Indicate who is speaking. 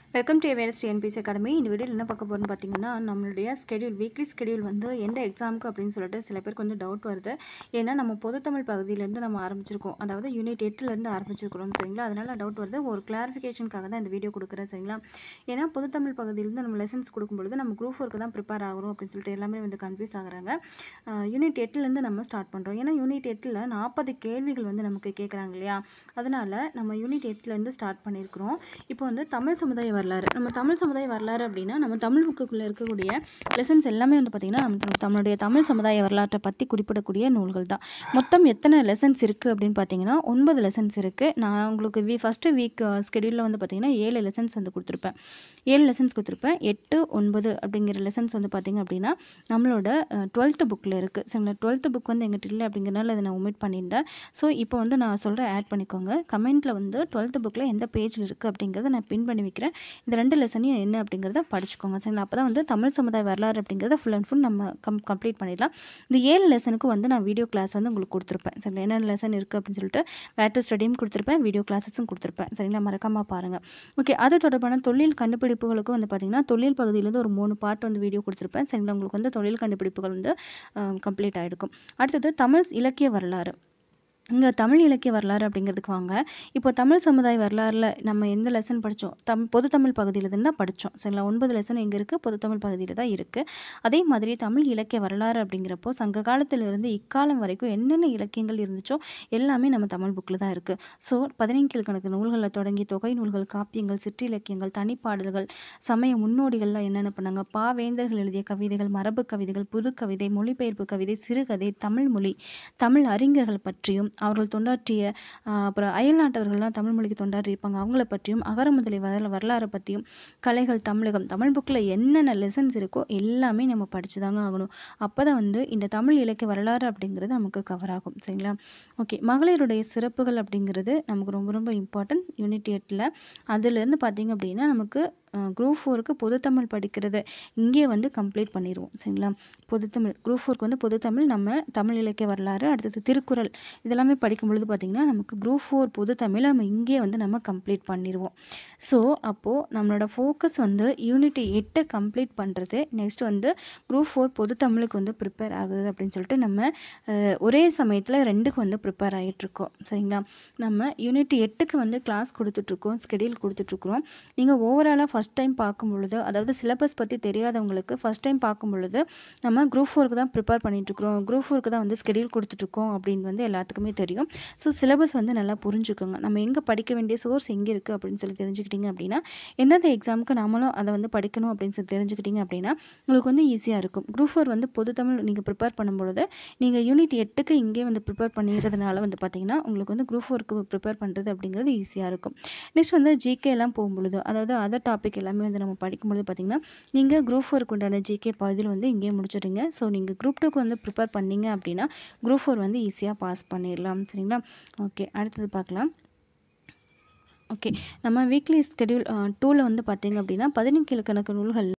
Speaker 1: welcome to Everest TNPSC academy இந்த வீடியோவில் என்ன பார்க்க போகிறோம்னு பார்த்தீங்கன்னா நம்மளுடைய ஸ்கெடியூல் வீக்லி ஸ்கெடியூல் வந்து எந்த எக்ஸாமுக்கு அப்படின்னு சொல்லிட்டு சில பேருக்கு வந்து டவுட் வருது ஏன்னா நம்ம பொதுத்தமிழ் பகுதியிலேருந்து நம்ம ஆரம்பிச்சிருக்கோம் அதாவது யூனிட் எட்டுலேருந்து ஆரம்பிச்சிருக்கிறோம் சரிங்களா அதனால் டவுட் வருது ஒரு கிளாரிஃபிகேஷனுக்காக தான் இந்த வீடியோ கொடுக்குறேன் சரிங்களா ஏன்னா பொதுத்தமிழ் பகுதியிலேருந்து நம்ம லெசன்ஸ் கொடுக்கும்பொழுது நம்ம குரூப் ஃபோருக்கு தான் ப்ரிப்பேர் ஆகிறோம் அப்படின்னு சொல்லிட்டு எல்லாமே வந்து கன்ஃபியூஸ் ஆகுறாங்க யூனிட் எட்டுலேருந்து நம்ம ஸ்டார்ட் பண்ணுறோம் ஏன்னா யூனிட் எட்டில் நாற்பது கேள்விகள் வந்து நமக்கு கேட்குறாங்க இல்லையா அதனால் நம்ம யூனிட் எட்டுலேருந்து ஸ்டார்ட் பண்ணியிருக்கிறோம் இப்போ வந்து தமிழ் சமுதாய வரலாறு நம்ம தமிழ் சமுதாய வரலாறு அப்படின்னா நம்ம தமிழ் புக்குக்குள்ளே இருக்கக்கூடிய லெசன்ஸ் எல்லாமே வந்து பார்த்திங்கன்னா நம்ம தமிழ் நம்மளுடைய தமிழ் சமுதாய வரலாற்றை பற்றி குறிப்பிடக்கூடிய நூல்கள் தான் மொத்தம் எத்தனை லெசன்ஸ் இருக்குது அப்படின்னு பார்த்தீங்கன்னா ஒன்பது லெசன்ஸ் இருக்குது நான் உங்களுக்கு வீ ஃபஸ்ட்டு வீக் ஸ்கெடியூலில் வந்து பார்த்திங்கன்னா ஏழு லெசன்ஸ் வந்து கொடுத்துருப்பேன் ஏழு லெசன்ஸ் கொடுத்துருப்பேன் எட்டு ஒன்பது அப்படிங்கிற லெசன்ஸ் வந்து பார்த்திங்க அப்படின்னா நம்மளோட டுவெல்த்து புக்கில் இருக்குது சரிங்களா டுவெல்த்து புக் வந்து எங்கிட்ட இல்லை அப்படிங்கிறனால அதை நான் ஒமிட் பண்ணியிருந்தேன் ஸோ இப்போ வந்து நான் சொல்கிறேன் ஆட் பண்ணிக்கோங்க கமெண்ட்டில் வந்து டுவெல்த்து புக்கில் எந்த பேஜில் இருக்குது அப்படிங்கிறத நான் பின் பண்ணி வைக்கிறேன் இந்த ரெண்டு லெசனையும் என்ன அப்படிங்கிறத படிச்சுக்கோங்க சரிங்களா அப்போ தான் வந்து தமிழ் சமுதாய வரலாறு அப்படிங்கிறத ஃபுல் அண்ட் ஃபுல் நம்ம கம் கம்ப்ளீட் பண்ணிடலாம் இந்த ஏழு லெசனுக்கு வந்து நான் வீடியோ கிளாஸ் வந்து உங்களுக்கு கொடுத்துருப்பேன் சரிங்களா என்னென்ன லெசன் இருக்குது அப்படின்னு சொல்லிட்டு வேர் டு ஸ்டடியும் கொடுத்துருப்பேன் வீடியோ கிளாஸஸும் கொடுத்துருப்பேன் சரிங்களா மறக்காமல் பாருங்கள் ஓகே அது தொடர்பான தொழில் கண்டுபிடிப்புகளுக்கும் வந்து பார்த்திங்கன்னா தொழில் பகுதியிலேருந்து ஒரு மூணு பார்ட் வந்து வீடியோ கொடுத்துருப்பேன் சரிங்களா உங்களுக்கு வந்து தொழில் கண்டுபிடிப்புகள் வந்து கம்ப்ளீட் ஆகிருக்கும் அடுத்தது தமிழ் இலக்கிய வரலாறு இங்கே தமிழ் இலக்கிய வரலாறு அப்படிங்கிறதுக்கு வாங்க இப்போ தமிழ் சமுதாய வரலாறில் நம்ம எந்த லெசன் படித்தோம் தம் பொதுத்தமிழ் பகுதியில் தான் படித்தோம் சரிங்களா ஒன்பது லெசன் எங்கே இருக்குது பொதுத்தமிழ் பகுதியில் தான் இருக்குது அதே மாதிரி தமிழ் இலக்கிய வரலாறு அப்படிங்கிறப்போ சங்க காலத்திலிருந்து இக்காலம் வரைக்கும் என்னென்ன இலக்கியங்கள் இருந்துச்சோ எல்லாமே நம்ம தமிழ் புக்கில் தான் இருக்குது ஸோ பதினைந்து கணக்கு நூல்களில் தொடங்கி தொகை நூல்கள் காப்பியங்கள் சிற்றிலக்கியங்கள் தனிப்பாடல்கள் சமய முன்னோடிகள்லாம் என்னென்ன பண்ணாங்க பாவேந்தர்கள் எழுதிய கவிதைகள் மரபு கவிதைகள் புது கவிதை மொழிபெயர்ப்பு கவிதை சிறுகதை தமிழ் மொழி தமிழ் அறிஞர்கள் பற்றியும் அவர்கள் தொண்டாற்றிய அப்புறம் அயல்நாட்டவர்கள்லாம் தமிழ் மொழிக்கு தொண்டாற்றியிருப்பாங்க அவங்கள பற்றியும் அகர முதலி வரல வரலாறை பற்றியும் கலைகள் தமிழகம் தமிழ் புக்கில் என்னென்ன லெசன்ஸ் இருக்கோ எல்லாமே நம்ம படித்து தாங்க ஆகணும் அப்போ தான் வந்து இந்த தமிழ் இலக்கிய வரலாறு அப்படிங்கிறது நமக்கு கவர் ஆகும் சரிங்களா ஓகே மகளிருடைய சிறப்புகள் அப்படிங்கிறது நமக்கு ரொம்ப ரொம்ப இம்பார்ட்டன்ட் யூனிட் எட்டில் அதுலேருந்து பார்த்திங்க அப்படின்னா நமக்கு குரூப் ஃபோருக்கு பொதுத்தமிழ் படிக்கிறது இங்கே வந்து கம்ப்ளீட் பண்ணிடுவோம் சரிங்களா பொதுத்தமிழ் குரூப் ஃபோருக்கு வந்து பொதுத்தமிழ் நம்ம தமிழ் இலக்கிய வரலாறு அடுத்தது திருக்குறள் இதெல்லாமே படிக்கும் பொழுது பார்த்திங்கன்னா நமக்கு குரூப் ஃபோர் பொதுத்தமிழ் நம்ம இங்கே வந்து நம்ம கம்ப்ளீட் பண்ணிடுவோம் ஸோ அப்போது நம்மளோட ஃபோக்கஸ் வந்து யூனிட் எட்டை கம்ப்ளீட் பண்ணுறது நெக்ஸ்ட் வந்து குரூப் ஃபோர் பொதுத்தமிழுக்கு வந்து ப்ரிப்பேர் ஆகுது அப்படின்னு சொல்லிட்டு நம்ம ஒரே சமயத்தில் ரெண்டுக்கு வந்து ப்ரிப்பேர் ஆகிட்டுருக்கோம் சரிங்களா நம்ம யூனிட் எட்டுக்கு வந்து கிளாஸ் கொடுத்துட்ருக்கோம் ஸ்கெடியூல் கொடுத்துட்ருக்குறோம் நீங்கள் ஓவராலாக ஃபஸ்ட் டைம் பார்க்கும் பொழுது அதாவது சிலபஸ் பற்றி தெரியாதவங்களுக்கு ஃபஸ்ட் டைம் பார்க்கும் பொழுது நம்ம குரூப் ஃபோருக்கு தான் ப்ரிப்பேர் பண்ணிகிட்ருக்குறோம் குரூப் ஃபோருக்கு தான் வந்து ஸ்கெடியூல் கொடுத்துட்ருக்கோம் அப்படின்னு வந்து எல்லாத்துக்குமே தெரியும் ஸோ சிலபஸ் வந்து நல்லா புரிஞ்சுக்கோங்க நம்ம எங்கே படிக்க வேண்டிய சோர்ஸ் எங்கே இருக்குது அப்படின்னு சொல்லி தெரிஞ்சுக்கிட்டிங்க அப்படின்னா எந்தெந்த எக்ஸாமுக்கு நாமளும் அதை வந்து படிக்கணும் அப்படின்னு சொல்லி தெரிஞ்சுக்கிட்டிங்க அப்படின்னா உங்களுக்கு வந்து ஈஸியாக இருக்கும் குரூப் ஃபோர் வந்து பொது தமிழ் நீங்கள் ப்ரிப்பேர் பண்ணும்பொழுது நீங்கள் யூனிட் எட்டுக்கு இங்கே வந்து ப்ரிப்பேர் பண்ணிடுறதுனால வந்து பார்த்திங்கன்னா உங்களுக்கு வந்து குரூப் ஃபோருக்கு ப்ரிப்பேர் பண்ணுறது அப்படிங்கிறது ஈஸியாக இருக்கும் நெக்ஸ்ட் வந்து ஜிகே எல்லாம் போகும்பொழுது அதாவது அதர் டாபிக் எல்லாமே வந்து நம்ம படிக்கும்பொழுது பார்த்திங்கன்னா நீங்கள் குரூப் ஃபோருக்கு உண்டான ஜிகே பகுதியில் வந்து இங்கே முடிச்சிடுங்க ஸோ நீங்கள் குரூப் டூக்கு வந்து ப்ரிப்பேர் பண்ணிங்க அப்படின்னா குரூப் ஃபோர் வந்து ஈஸியாக பாஸ் பண்ணிடலாம் சரிங்களா ஓகே அடுத்தது பார்க்கலாம் ஓகே நம்ம வீக்லி ஸ்கெடியூல் டூவில் வந்து பார்த்திங்க அப்படின்னா பதினெண்டு கணக்கு நூல்கள்